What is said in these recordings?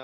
என்னன்னா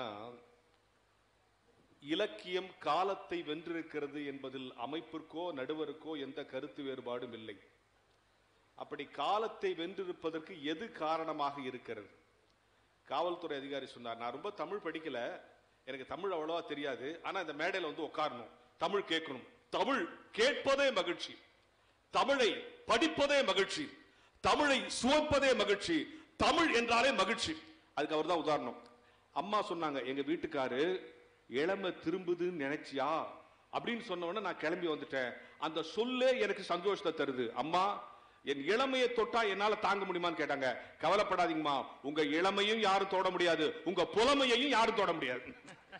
இலக்கியம் காலத்தை வென்றிருக்கிறது என்பதில் அமைப்பிற்கோ நடுவருக்கோ எந்த கருத்து வேறுபாடும் இல்லை அப்படி காலத்தை வென்றிருப்பதற்கு எது காரணமாக இருக்கிறது காவல்துறை அதிகாரி சொன்னார் நான் ரொம்ப தமிழ் படிக்கல எனக்கு தமிழ் அவ்வளவா தெரியாது ஆனா இந்த மேடையில வந்து உட்காரணும் தமிழ் கேட்கணும் தமிழ் கேட்பதே மகிழ்ச்சி தமிழை படிப்பதே மகிழ்ச்சி தமிழை சுவைப்பதே மகிழ்ச்சி தமிழ் என்றாலே மகிழ்ச்சி அதுக்கு அவர் தான் உதாரணம் அம்மா சொன்னாங்க எங்க வீட்டுக்காரு இளமை திரும்புதுன்னு நினைச்சியா அப்படின்னு சொன்ன உடனே நான் கிளம்பி வந்துட்டேன் அந்த சொல்லே எனக்கு சந்தோஷத்தை தருது அம்மா என் இளமையை தொட்டா என்னால தாங்க முடியுமான்னு கேட்டாங்க கவலைப்படாதீங்கம்மா உங்க இளமையும் யாரும் தொட முடியாது உங்க புலமையையும் யாரும் தொட முடியாது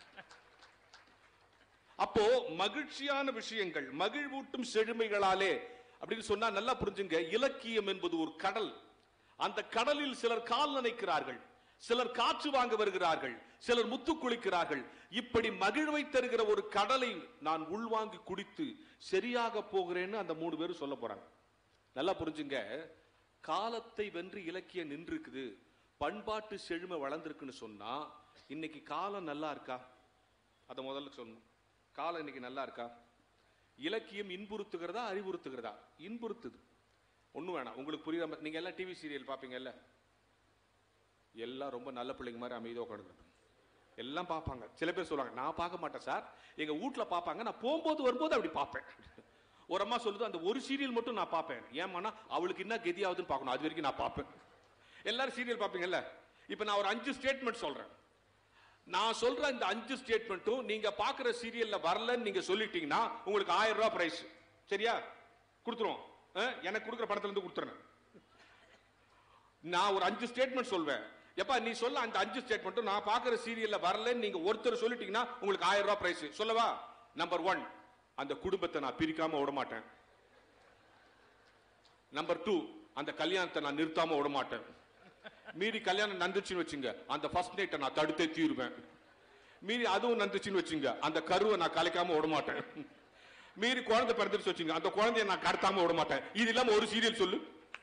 அப்போ மகிழ்ச்சியான விஷயங்கள் மகிழ்வூட்டும் செழுமைகளாலே அப்படின்னு சொன்னா நல்லா புரிஞ்சுங்க இலக்கியம் என்பது ஒரு கடல் அந்த கடலில் சிலர் கால் நனைக்கிறார்கள் சிலர் காற்று வாங்க வருகிறார்கள் சிலர் முத்து குளிக்கிறார்கள் இப்படி மகிழ்வை தருகிற ஒரு கடலை நான் உள்வாங்கி குடித்து சரியாக போகிறேன்னு அந்த மூணு பேரும் சொல்ல போறாங்க நல்லா புரிஞ்சுங்க காலத்தை வென்று இலக்கியம் நின்றுக்குது பண்பாட்டு செழுமை வளர்ந்துருக்குன்னு சொன்னா இன்னைக்கு காலம் நல்லா இருக்கா அதை முதல்ல சொல்லணும் காலம் இன்னைக்கு நல்லா இருக்கா இலக்கியம் இன்புறுத்துகிறதா அறிவுறுத்துகிறதா இன்புறுத்துது ஒண்ணும் வேணாம் உங்களுக்கு புரியுற மாதிரி நீங்க எல்லாம் டிவி சீரியல் பாப்பீங்கல்ல எல்லாம் ரொம்ப நல்ல பிள்ளைங்க மாதிரி அமைதியாக உட்காந்துருப்பாங்க எல்லாம் பார்ப்பாங்க சில பேர் சொல்லுவாங்க நான் பார்க்க மாட்டேன் சார் எங்க வீட்ல பார்ப்பாங்க நான் போகும்போது வரும்போது அப்படி பார்ப்பேன் ஒரு அம்மா சொல்லுது அந்த ஒரு சீரியல் மட்டும் நான் பார்ப்பேன் ஏமானா அவளுக்கு என்ன கெதியாவதுன்னு பார்க்கணும் அது வரைக்கும் நான் பார்ப்பேன் எல்லாரும் சீரியல் பார்ப்பீங்கல்ல இப்போ நான் ஒரு அஞ்சு ஸ்டேட்மெண்ட் சொல்றேன் நான் சொல்ற இந்த அஞ்சு ஸ்டேட்மெண்ட்டும் நீங்க பாக்குற சீரியல்ல வரலன்னு நீங்க சொல்லிட்டீங்கன்னா உங்களுக்கு ஆயிரம் ரூபாய் பிரைஸ் சரியா கொடுத்துருவோம் அஹ், எனக்கு கொடுக்குற பணத்துல இருந்து கொடுத்துறேன் நான் ஒரு அஞ்சு ஸ்டேட்மெண்ட் சொல்வேன் எப்பா நீ சொல்ல அந்த அஞ்சு ஸ்டேட்மெண்ட்டும் நான் பாக்குற சீரியல்ல வரலன்னு நீங்க ஒருத்தர் சொல்லிட்டீங்கன்னா உங்களுக்கு ஆயிரம் ரூபாய் பிரைஸ் சொல்லவா நம்பர் ஒன் அந்த குடும்பத்தை நான் பிரிக்காம விட மாட்டேன் நம்பர் டூ அந்த கல்யாணத்தை நான் நிறுத்தாம விட மாட்டேன் மீறி கல்யாணம் நந்துச்சுன்னு வச்சுங்க அந்த ஃபர்ஸ்ட் நைட்டை நான் தடுத்தே தீருவேன் மீறி அதுவும் நந்துச்சுன்னு வச்சுங்க அந்த கருவை நான் கலைக்காம விட மாட்டேன் மீறி குழந்தை பிறந்துச்சு வச்சுங்க அந்த குழந்தைய நான் கடத்தாம விட மாட்டேன் இது இல்லாம ஒரு சீரியல் சொல்லு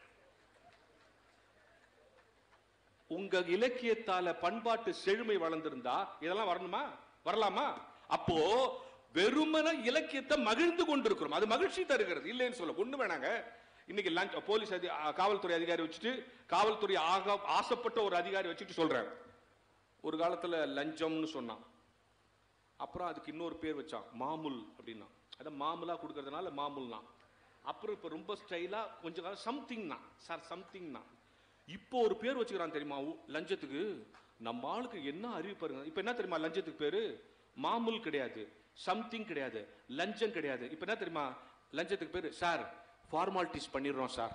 உங்க இலக்கியத்தால பண்பாட்டு செழுமை வளர்ந்திருந்தா இதெல்லாம் வரணுமா வரலாமா அப்போ வெறுமன இலக்கியத்தை மகிழ்ந்து கொண்டிருக்கிறோம் அது மகிழ்ச்சி தருகிறது இல்லைன்னு சொல்ல ஒண்ணு வேணாங்க இன்னைக்கு லஞ்ச் போலீஸ் அதி ஆ, காவல்துறை அதிகாரி வச்சுட்டு காவல்துறை ஆக ஆசைப்பட்ட ஒரு அதிகாரி வச்சுட்டு சொல்றேன் ஒரு காலத்துல லஞ்சம்னு சொன்னான் அப்புறம் அதுக்கு இன்னொரு பேர் வச்சான் மாமுல் அப்படின்னா அதை மாமுலா கொடுக்கறதுனால மாமுல்னா அப்புறம் இப்ப ரொம்ப ஸ்டைலா கொஞ்ச காலம் சம்திங்னா சார் சம்திங்னா இப்போ ஒரு பேர் வச்சுக்கிறான் தெரியுமா ஊ- லஞ்சத்துக்கு நம்ம ஆளுக்கு என்ன அறிவு பாருங்க இப்ப என்ன தெரியுமா லஞ்சத்துக்கு பேரு மாமுல் கிடையாது சம்திங் கிடையாது லஞ்சம் கிடையாது இப்ப என்ன தெரியுமா லஞ்சத்துக்கு பேரு சார் ஃபார்மாலிட்டிஸ் பண்ணிடுறோம் சார்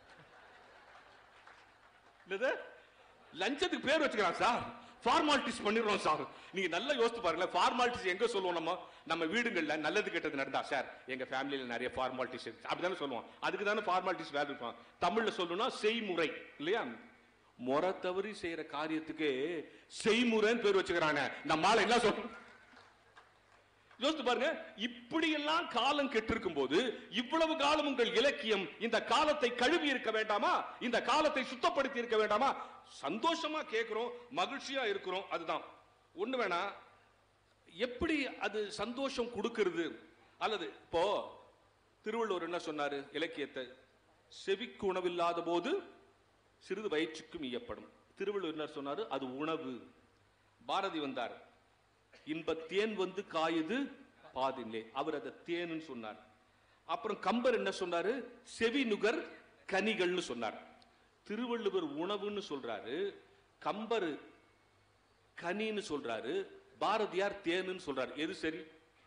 என்னது லஞ்சத்துக்கு பேர் வச்சுக்கிறான் சார் ஃபார்மாலிட்டிஸ் பண்ணிடுறோம் சார் நீங்க நல்லா யோசித்து பாருங்களேன் ஃபார்மாலிட்டிஸ் எங்க சொல்லுவோம் நம்ம நம்ம வீடுகள்ல நல்லது கெட்டது நடந்தா சார் எங்க ஃபேமிலியில நிறைய ஃபார்மாலிட்டிஸ் இருக்கு அப்படிதானே சொல்லுவோம் அதுக்கு தானே ஃபார்மாலிட்டிஸ் வேலை இருக்கும் தமிழ்ல சொல்லணும்னா செய்முறை இல்லையா முறை தவறி செய்யற காரியத்துக்கு செய்முறைன்னு பேர் வச்சுக்கிறானே நம்ம ஆளு என்ன சொல்றோம் யோசித்து பாருங்க இப்படி எல்லாம் காலம் கெட்டிருக்கும் போது இவ்வளவு காலம் உங்கள் இலக்கியம் இந்த காலத்தை கழுவி இருக்க வேண்டாமா இந்த காலத்தை சுத்தப்படுத்தி இருக்க வேண்டாமா சந்தோஷமா கேட்கிறோம் மகிழ்ச்சியா இருக்கிறோம் அதுதான் ஒண்ணு வேணா எப்படி அது சந்தோஷம் கொடுக்கிறது அல்லது இப்போ திருவள்ளுவர் என்ன சொன்னாரு இலக்கியத்தை செவிக்கு உணவில்லாத போது சிறிது வயிற்றுக்கும் ஈயப்படும் திருவள்ளுவர் என்ன சொன்னாரு அது உணவு பாரதி வந்தார் இன்ப தேன் வந்து காயுது பாதிலே அவர் அதை தேன்னு சொன்னார் அப்புறம் கம்பர் என்ன சொன்னாரு செவி நுகர் கனிகள்னு சொன்னார் திருவள்ளுவர் உணவுன்னு சொல்றாரு கம்பர் கனின்னு சொல்றாரு பாரதியார் தேனுன்னு சொல்றாரு எது சரி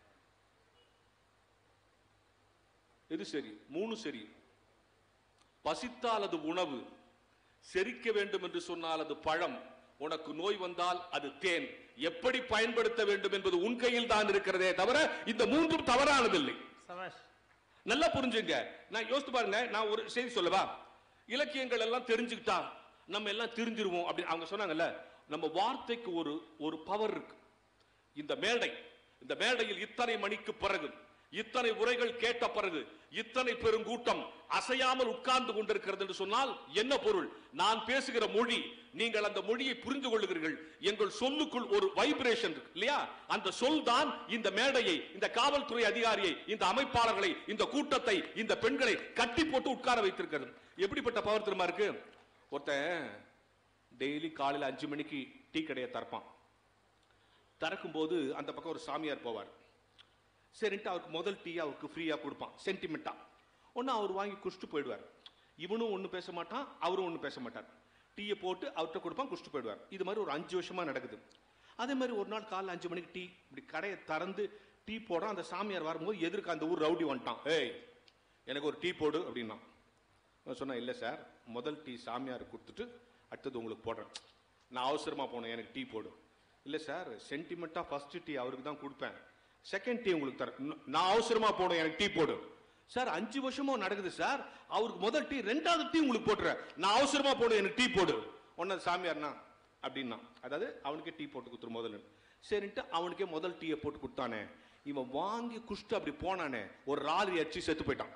எது சரி மூணு சரி பசித்தால் அது உணவு செரிக்க வேண்டும் என்று சொன்னால் அது பழம் உனக்கு நோய் வந்தால் அது தேன் எப்படி பயன்படுத்த வேண்டும் என்பது உன் கையில் தான் இருக்கிறதே தவிர இந்த மூன்றும் தவறானதில்லை சபாஷ் நல்லா புரிஞ்சுங்க நான் யோசித்து பாருங்க நான் ஒரு செய்தி சொல்லவா இலக்கியங்கள் எல்லாம் தெரிஞ்சுக்கிட்டா நம்ம எல்லாம் தெரிஞ்சிருவோம் அப்படின்னு அவங்க சொன்னாங்கல்ல நம்ம வார்த்தைக்கு ஒரு ஒரு பவர் இருக்கு இந்த மேடை இந்த மேடையில் இத்தனை மணிக்கு பிறகு இத்தனை உரைகள் கேட்ட பிறகு இத்தனை பெருங்கூட்டம் அசையாமல் உட்கார்ந்து கொண்டிருக்கிறது என்று சொன்னால் என்ன பொருள் நான் பேசுகிற மொழி நீங்கள் அந்த மொழியை புரிந்து கொள்ளுகிறீர்கள் எங்கள் சொல்லுக்குள் ஒரு வைப்ரேஷன் இருக்கு இல்லையா அந்த சொல் தான் இந்த மேடையை இந்த காவல்துறை அதிகாரியை இந்த அமைப்பாளர்களை இந்த கூட்டத்தை இந்த பெண்களை கட்டி போட்டு உட்கார வைத்திருக்கிறது எப்படிப்பட்ட பவர் திரும்ப இருக்கு ஒருத்தன் டெய்லி காலையில அஞ்சு மணிக்கு டீ கடையை திறப்பான் திறக்கும் போது அந்த பக்கம் ஒரு சாமியார் போவார் சரின்ட்டு அவருக்கு முதல் டீ அவருக்கு ஃப்ரீயா கொடுப்பான் சென்டிமெண்டா ஒன்னு அவர் வாங்கி குடிச்சிட்டு போயிடுவார் இவனும் ஒன்றும் பேச மாட்டான் அவரும் ஒன்றும் பேச மாட்டார் டீயை போட்டு அவர்கிட்ட கொடுப்பான் குடிச்சிட்டு போயிடுவார் இது மாதிரி ஒரு அஞ்சு வருஷமா நடக்குது அதே மாதிரி ஒரு நாள் காலைல அஞ்சு மணிக்கு டீ இப்படி கடையை திறந்து டீ போடுறான் அந்த சாமியார் வரும்போது எதிர்க்க அந்த ஊர் ரவுடி வந்துட்டான் ஏய் எனக்கு ஒரு டீ போடு அப்படின்னா நான் சொன்னேன் இல்லை சார் முதல் டீ சாமியார் கொடுத்துட்டு அடுத்தது உங்களுக்கு போடுறேன் நான் அவசரமா போனேன் எனக்கு டீ போடு இல்லை சார் சென்டிமெண்ட்டாக ஃபர்ஸ்ட் டீ அவருக்கு தான் கொடுப்பேன் செகண்ட் டீ உங்களுக்கு தரேன் இன்னும் நான் அவசரமா போனேன் எனக்கு டீ போடு சார் அஞ்சு வருஷமா நடக்குது சார் அவருக்கு முதல் டீ ரெண்டாவது டீ உங்களுக்கு போட்டுறேன் நான் அவசரமா போடு எனக்கு டீ போடு ஒன்னு சாமியார்னா அப்படின்னா அதாவது அவனுக்கே டீ போட்டு கொடுத்துரு முதல்ல சரின்ட்டு அவனுக்கே முதல் டீயை போட்டு கொடுத்தானே இவன் வாங்கி குஷ்டு அப்படி போனானே ஒரு ராலி அடிச்சு செத்து போயிட்டான்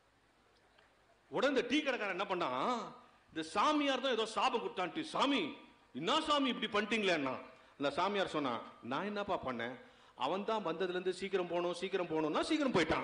உடனே இந்த டீ கடைக்காரன் என்ன பண்ணான் இந்த சாமியார் தான் ஏதோ சாபம் கொடுத்தான்ட்டு சாமி என்ன சாமி இப்படி பண்ணிட்டீங்களேன்னா அந்த சாமியார் சொன்னா நான் என்னப்பா பண்ணேன் அவன் தான் வந்ததுல இருந்து சீக்கிரம் போகணும் சீக்கிரம் போகணும்னா சீக்கிரம் போயிட்டான்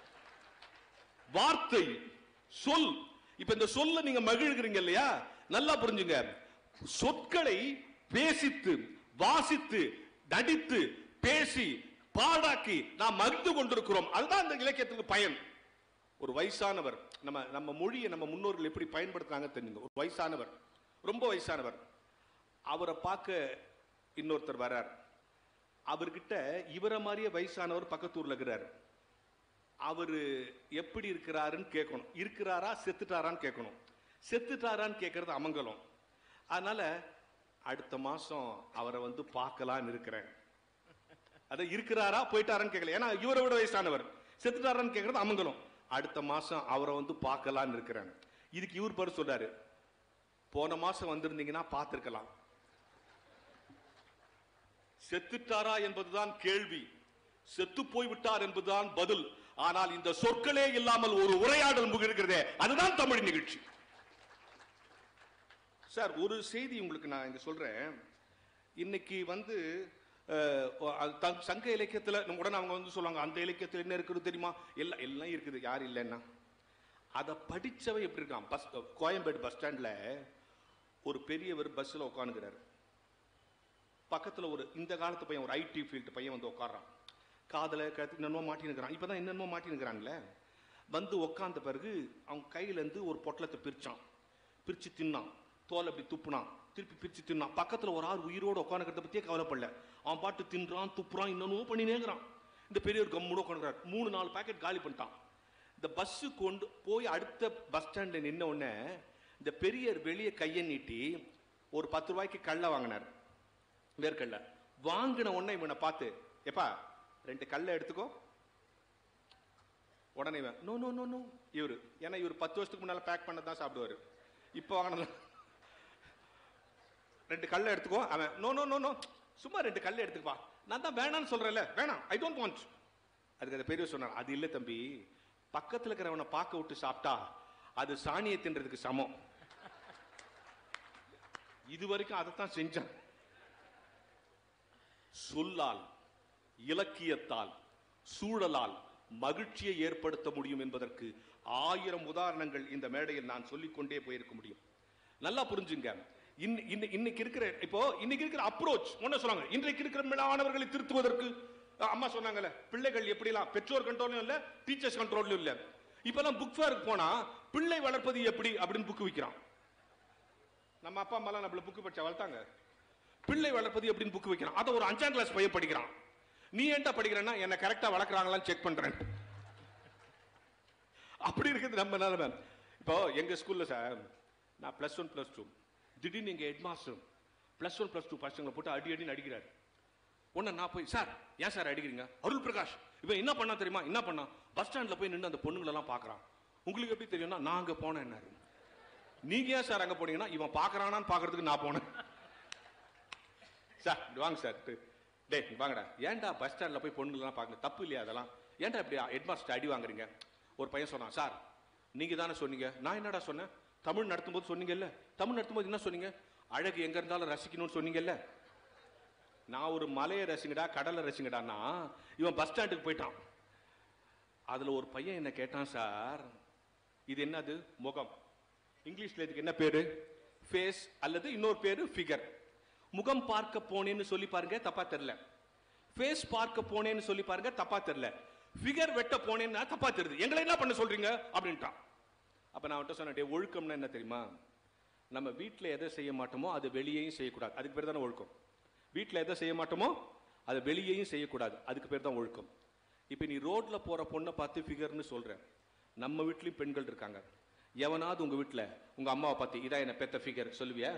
வார்த்தை சொல் இப்ப இந்த சொல்ல நீங்க மகிழ்கிறீங்க இல்லையா நல்லா புரிஞ்சுங்க சொற்களை பேசித்து வாசித்து நடித்து பேசி பாடாக்கி நாம் மகிழ்ந்து கொண்டிருக்கிறோம் அதுதான் இந்த இலக்கியத்துக்கு பயன் ஒரு வயசானவர் நம்ம நம்ம மொழியை நம்ம முன்னோர்கள் எப்படி பயன்படுத்துறாங்க தெரிஞ்சுங்க ஒரு வயசானவர் ரொம்ப வயசானவர் அவரை பார்க்க இன்னொருத்தர் வரார் அவர்கிட்ட இவரை மாதிரியே வயசானவர் பக்கத்தூர்ல இருக்கிறார் அவரு எப்படி இருக்கிறாருன்னு கேட்கணும் இருக்கிறாரா செத்துட்டாரான்னு கேட்கணும் செத்துட்டாரான்னு கேட்கறது அமங்கலம் அதனால அடுத்த மாசம் அவரை வந்து பார்க்கலான்னு இருக்கிறேன் அத இருக்கிறாரா போயிட்டாரான்னு கேட்கல ஏன்னா இவரை விட வயசானவர் செத்துட்டாரான்னு கேட்கறது அமங்கலம் அடுத்த மாசம் அவரை வந்து பார்க்கலான்னு இருக்கிறேன் இதுக்கு இவர் பேர் சொல்றாரு போன மாசம் வந்திருந்தீங்கன்னா பார்த்திருக்கலாம் செத்துட்டாரா என்பதுதான் கேள்வி செத்து போய் விட்டார் என்பதுதான் பதில் ஆனால் இந்த சொற்களே இல்லாமல் ஒரு உரையாடல் முகிருக்கிறதே அதுதான் தமிழ் நிகழ்ச்சி சார் ஒரு செய்தி உங்களுக்கு நான் இங்க சொல்றேன் இன்னைக்கு வந்து அஹ், அது த- சங்க இலக்கியத்துல நம்ம உடனே அவங்க வந்து சொல்லுவாங்க அந்த இலக்கியத்துல என்ன இருக்குது தெரியுமா எல்லாம் எல்லாம் இருக்குது யார் இல்லைன்னா அதை படிச்சவன் எப்படி இருக்கான் பஸ் கோயம்பேடு பஸ் ஸ்டாண்ட்ல ஒரு பெரியவர் பஸ்ல உட்காந்துக்கிறாரு பக்கத்துல ஒரு இந்த காலத்து பையன் ஒரு ஐடி ஃபீல்டு பையன் வந்து உட்கார்றான் காதல கத்து என்னென்னமோ மாட்டினுக்கிறான் இப்பதான் என்னென்னமோ மாட்டினுக்கிறான்ல வந்து உட்கார்ந்த பிறகு அவன் கையில இருந்து ஒரு பொட்டலத்தை பிரிச்சான் பிரிச்சு தின்னான் தோல் அப்படி துப்புனான் திருப்பி பிரிச்சு தின்னான் பக்கத்துல ஒரு ஆள் உயிரோட உட்காந்துக்கிறத பத்தியே கவலைப்படல அவன் பாட்டு தின்றான் துப்புறான் இன்னொன்னு பண்ணினேங்கிறான் இந்த பெரியவர் கம்முன்னு உட்காந்துக்கிறார் மூணு நாலு பாக்கெட் காலி பண்ணிட்டான் இந்த பஸ் கொண்டு போய் அடுத்த பஸ் ஸ்டாண்ட்ல நின்ன உடனே இந்த பெரியவர் வெளியே கையை நீட்டி ஒரு பத்து ரூபாய்க்கு கல்லை வாங்கினார் வேர்க்கல்ல வாங்கின உடனே இவனை பார்த்து எப்பா ரெண்டு கல்லை எடுத்துக்கோ உடனே இவன் நோ நோ நோ நோ இவரு ஏன்னா இவர் பத்து வருஷத்துக்கு முன்னால பேக் பண்ண தான் சாப்பிடுவாரு இப்போ வாங்கினது ரெண்டு கல்லை எடுத்துக்கோ அவன் நோ நோ நோ நோ சும்மா ரெண்டு கல்லை எடுத்துக்குவா நான் தான் வேணாம்னு சொல்றேன்ல வேணாம் ஐ டோன்ட் வாண்ட் அதுக்கு அந்த பெரியவர் சொன்னார் அது இல்ல தம்பி பக்கத்துல இருக்கிறவனை பார்க்க விட்டு சாப்பிட்டா அது சாணியை தின்றதுக்கு சமம் இது வரைக்கும் அதைத்தான் செஞ்சான் சொல்லால் இலக்கியத்தால் சூழலால் மகிழ்ச்சியை ஏற்படுத்த முடியும் என்பதற்கு ஆயிரம் உதாரணங்கள் இந்த மேடையில் நான் சொல்லிக்கொண்டே போயிருக்க முடியும் நல்லா புரிஞ்சுங்க இன்ன- இன்ன- இன்னைக்கு இருக்கிற இப்போ இன்னைக்கு இருக்கிற அப்ரோச் ஒண்ணு சொல்றாங்க இன்றைக்கு இருக்கிற மாணவர்களை திருத்துவதற்கு அஹ், அம்மா சொன்னாங்கல்ல பிள்ளைகள் எப்படிலாம் பெற்றோர் கண்ட்ரோலும் இல்ல டீச்சர்ஸ் கண்ட்ரோலும் இல்ல இப்பெல்லாம் புக் ஃபேருக்கு போனா பிள்ளை வளர்ப்பது எப்படி அப்படின்னு புக் விற்கிறான் நம்ம அப்பா அம்மாலாம் நம்மள புக்கு படிச்சா வளர்த்தாங்க பிள்ளை வளர்ப்பது எப்படின்னு புக் வைக்கிறான் அதை ஒரு அஞ்சாம் கிளாஸ் பையன் படிக்கிறான் நீ ஏன்டா படிக்கிறேன்னா என்ன கரெக்டா வளர்க்குறாங்களான்னு செக் பண்றேன் அப்படி இருக்குது நம்ம நிலைமை இப்போ எங்க ஸ்கூல்ல சார் நான் பிளஸ் ஒன் பிளஸ் டூ திடீர்னு எங்க head master plus one plus two பசங்களை போட்டு அடி அடின்னு அடிக்கிறார் உடனே நான் போய் சார் ஏன் சார் அடிக்கிறீங்க அருள் பிரகாஷ் இவன் என்ன பண்ணா தெரியுமா என்ன பண்ணா பஸ் ஸ்டாண்ட்ல போய் நின்று அந்த பொண்ணுங்களெல்லாம் பார்க்கறான் உங்களுக்கு எப்படி தெரியும்னா நான் அங்க போனேன் என்ன நீங்க ஏன் சார் அங்க போனீங்கன்னா இவன் பார்க்கறானான்னு பார்க்கறதுக்கு நான் போனேன் சார் இப்படி வாங்க சார் டேய் இங்க வாங்கடா ஏன்டா பஸ் ஸ்டாண்ட்ல போய் பொண்ணுங்களாம் பார்க்கணும் தப்பு இல்லையா அதெல்லாம் ஏன்டா இப்படி ஹெட் மாஸ்டர் அடி வாங்குறீங்க ஒரு பையன் சொன்னான் சார் நீங்க தானே சொன்னீங்க நான் என்னடா சொன்னேன் தமிழ் நடத்தும்போது சொன்னீங்கல்ல தமிழ் நடத்தும்போது என்ன சொன்னீங்க அழகு எங்க இருந்தாலும் ரசிக்கணும்னு சொன்னீங்கல்ல நான் ஒரு மலையை ரசிங்கடா கடலை ரசிங்கடான்னா இவன் பஸ் ஸ்டாண்டுக்கு போயிட்டான் அதுல ஒரு பையன் என்ன கேட்டான் சார் இது என்னது முகம் இங்கிலீஷ்ல இதுக்கு என்ன பேரு ஃபேஸ் அல்லது இன்னொரு பேரு ஃபிகர் முகம் பார்க்க போனேன்னு சொல்லி பாருங்க தப்பா தெரியல ஃபேஸ் பார்க்க போனேன்னு சொல்லி பாருங்க தப்பா தெரியல ஃபிகர் வெட்ட போனேன்னா தப்பா தெரியுது எங்களை என்ன பண்ண சொல்றீங்க அப்படின்ட்டான் அப்ப நான் அவன்கிட்ட சொன்னேன் "டேய், ஒழுக்கம்னா என்ன தெரியுமா நம்ம வீட்ல எதை செய்ய மாட்டோமோ அது வெளியேயும் செய்யக்கூடாது அதுக்கு பேர் தானே ஒழுக்கம் வீட்ல எதை செய்ய மாட்டோமோ அது வெளியேயும் செய்யக்கூடாது அதுக்கு பேர் தான் ஒழுக்கம் இப்போ நீ ரோட்ல போற பொண்ணை பார்த்து ஃபிகர்னு சொல்ற நம்ம வீட்லயும் பெண்கள் இருக்காங்க எவனாவது உங்க வீட்ல உங்க அம்மாவை பார்த்து இதான் என்ன பெத்த ஃபிகர் சொல்லுவியா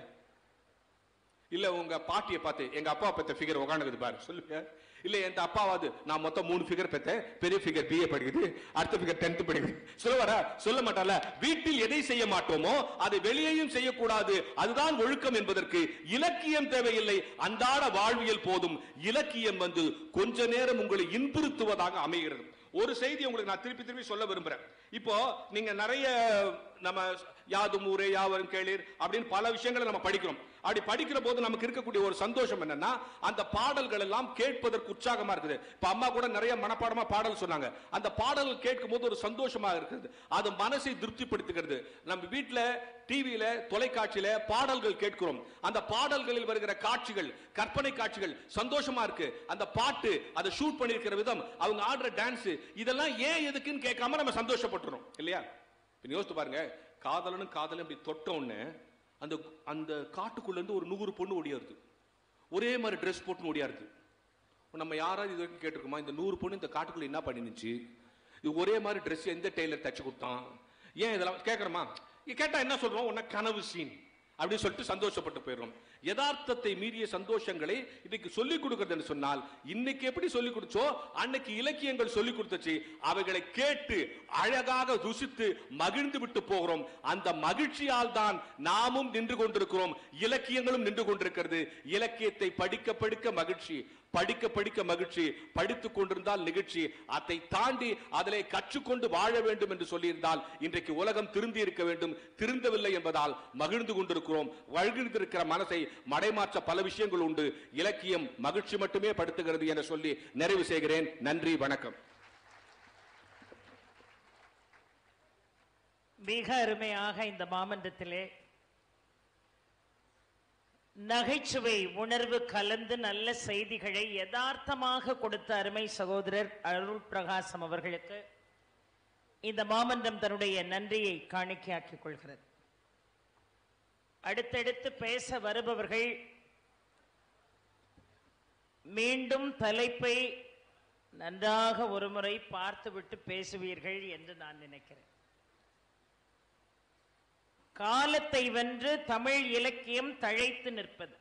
இல்ல உங்க பாட்டியை பார்த்து எங்க அப்பா பெத்த ஃபிகர் உட்காந்துக்குது பாரு சொல்லுங்க இல்ல என் அப்பாவாது நான் மொத்தம் மூணு ஃபிகர் பெத்தேன் பெரிய ஃபிகர் பிஏ படிக்குது அடுத்த ஃபிகர் டென்த் படிக்குது சொல்லுவாரா சொல்ல மாட்டால வீட்டில் எதை செய்ய மாட்டோமோ அதை வெளியேயும் செய்யக்கூடாது அதுதான் ஒழுக்கம் என்பதற்கு இலக்கியம் தேவையில்லை அன்றாட வாழ்வியல் போதும் இலக்கியம் வந்து கொஞ்ச நேரம் உங்களை இன்புறுத்துவதாக அமைகிறது ஒரு செய்தி உங்களுக்கு நான் திருப்பி திருப்பி சொல்ல விரும்புறேன் இப்போ நீங்க நிறைய நம்ம யாதும் ஊரே யாவரும் கேளீர் அப்படின்னு பல விஷயங்களை நம்ம படிக்கிறோம் அப்படி படிக்கிற போது நமக்கு இருக்கக்கூடிய ஒரு சந்தோஷம் என்னன்னா அந்த பாடல்கள் எல்லாம் கேட்பதற்கு உற்சாகமா இருக்குது இப்ப அம்மா கூட நிறைய மனப்பாடமா பாடல் சொன்னாங்க அந்த பாடல் கேட்கும் போது ஒரு சந்தோஷமா இருக்குது அது மனசை திருப்திப்படுத்துகிறது நம்ம வீட்ல டிவியில தொலைக்காட்சியில பாடல்கள் கேட்கிறோம் அந்த பாடல்களில் வருகிற காட்சிகள் கற்பனை காட்சிகள் சந்தோஷமா இருக்கு அந்த பாட்டு அதை ஷூட் பண்ணிருக்கிற விதம் அவங்க ஆடுற டான்ஸ் இதெல்லாம் ஏன் எதுக்குன்னு கேட்காம நம்ம சந்தோஷப்பட்டுறோம் இல்லையா இப்ப யோசித்து பாருங்க காதலனும் காதலும் இப்படி தொட்ட உடனே அந்த அந்த காட்டுக்குள்ள இருந்து ஒரு நூறு பொண்ணு ஓடியாருது ஒரே மாதிரி ட்ரெஸ் போட்டு ஓடியாருது நம்ம யாராவது இது வரைக்கும் கேட்டிருக்கோமா இந்த நூறு பொண்ணு இந்த காட்டுக்குள்ள என்ன பண்ணிருந்துச்சு இது ஒரே மாதிரி ட்ரெஸ் எந்த டெய்லர் தச்சு கொடுத்தான் ஏன் இதெல்லாம் கேட்கறோமா இ- கேட்டா என்ன சொல்றோம் உன்ன கனவு சீன் அப்படின்னு சொல்லிட்டு சந்தோஷப்பட்டு போயிடுறோம் யதார்த்தத்தை மீறிய சந்தோஷங்களை இன்னைக்கு சொல்லிக் கொடுக்கறதுன்னு சொன்னால் இன்னைக்கு எப்படி சொல்லிக் கொடுத்தோ அன்னைக்கு இலக்கியங்கள் சொல்லிக் கொடுத்துச்சு அவைகளை கேட்டு அழகாக ருசித்து மகிழ்ந்து விட்டு போகிறோம் அந்த மகிழ்ச்சியால் தான் நாமும் நின்று கொண்டிருக்கிறோம் இலக்கியங்களும் நின்று கொண்டிருக்கிறது இலக்கியத்தை படிக்க படிக்க மகிழ்ச்சி படிக்க படிக்க மகிழ்ச்சி படித்துக் கொண்டிருந்தால் நிகழ்ச்சி அதை தாண்டி அதிலே கற்றுக்கொண்டு வாழ வேண்டும் என்று சொல்லியிருந்தால் இன்றைக்கு உலகம் திருந்தி இருக்க வேண்டும் திருந்தவில்லை என்பதால் மகிழ்ந்து கொண்டிருக்கிறோம் மகிழ்ந்திருக்கிற மனசை மடைமாற்ற பல விஷயங்கள் உண்டு இலக்கியம் மகிழ்ச்சி மட்டுமே படுத்துகிறது என சொல்லி நிறைவு செய்கிறேன் நன்றி வணக்கம் மிக அருமையாக இந்த மாமன்றத்திலே நகைச்சுவை உணர்வு கலந்து நல்ல செய்திகளை யதார்த்தமாக கொடுத்த அருமை சகோதரர் அருள் பிரகாசம் அவர்களுக்கு இந்த மாமன்றம் தன்னுடைய நன்றியை காணிக்கையாக்கிக் கொள்கிறது அடுத்தடுத்து பேச வருபவர்கள் மீண்டும் தலைப்பை நன்றாக ஒருமுறை பார்த்துவிட்டு பேசுவீர்கள் என்று நான் நினைக்கிறேன் காலத்தை வென்று தமிழ் இலக்கியம் தழைத்து நிற்பது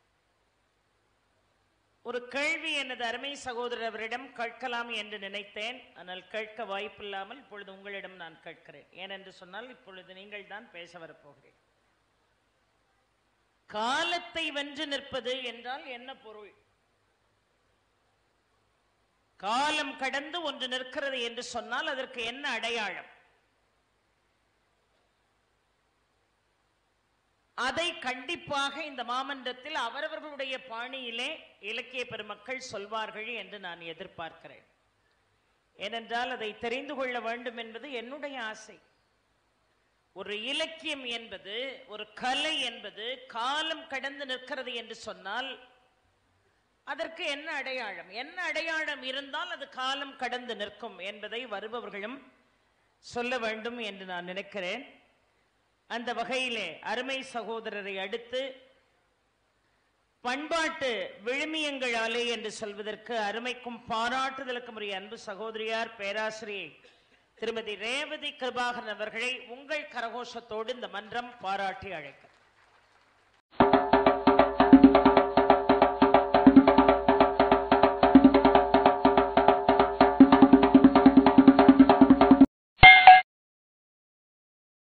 ஒரு கேள்வி எனது அருமை சகோதரர் அவரிடம் கேட்கலாம் என்று நினைத்தேன் ஆனால் கேட்க வாய்ப்பில்லாமல் இப்பொழுது உங்களிடம் நான் கேட்கிறேன் ஏனென்று சொன்னால் இப்பொழுது நீங்கள் தான் பேச வரப்போகிறேன் காலத்தை வென்று நிற்பது என்றால் என்ன பொருள் காலம் கடந்து ஒன்று நிற்கிறது என்று சொன்னால் அதற்கு என்ன அடையாளம் அதை கண்டிப்பாக இந்த மாமன்றத்தில் அவரவர்களுடைய பாணியிலே இலக்கிய பெருமக்கள் சொல்வார்கள் என்று நான் எதிர்பார்க்கிறேன் ஏனென்றால் அதை தெரிந்து கொள்ள வேண்டும் என்பது என்னுடைய ஆசை ஒரு இலக்கியம் என்பது ஒரு கலை என்பது காலம் கடந்து நிற்கிறது என்று சொன்னால் அதற்கு என்ன அடையாளம் என்ன அடையாளம் இருந்தால் அது காலம் கடந்து நிற்கும் என்பதை வருபவர்களும் சொல்ல வேண்டும் என்று நான் நினைக்கிறேன் அந்த வகையிலே அருமை சகோதரரை அடுத்து பண்பாட்டு விழுமியங்களாலே என்று சொல்வதற்கு அருமைக்கும் பாராட்டுதலுக்கும் உரிய அன்பு சகோதரியார் பேராசிரியை திருமதி ரேவதி கிருபாகரன் அவர்களை உங்கள் கரகோஷத்தோடு இந்த மன்றம் பாராட்டி அழைக்கிறது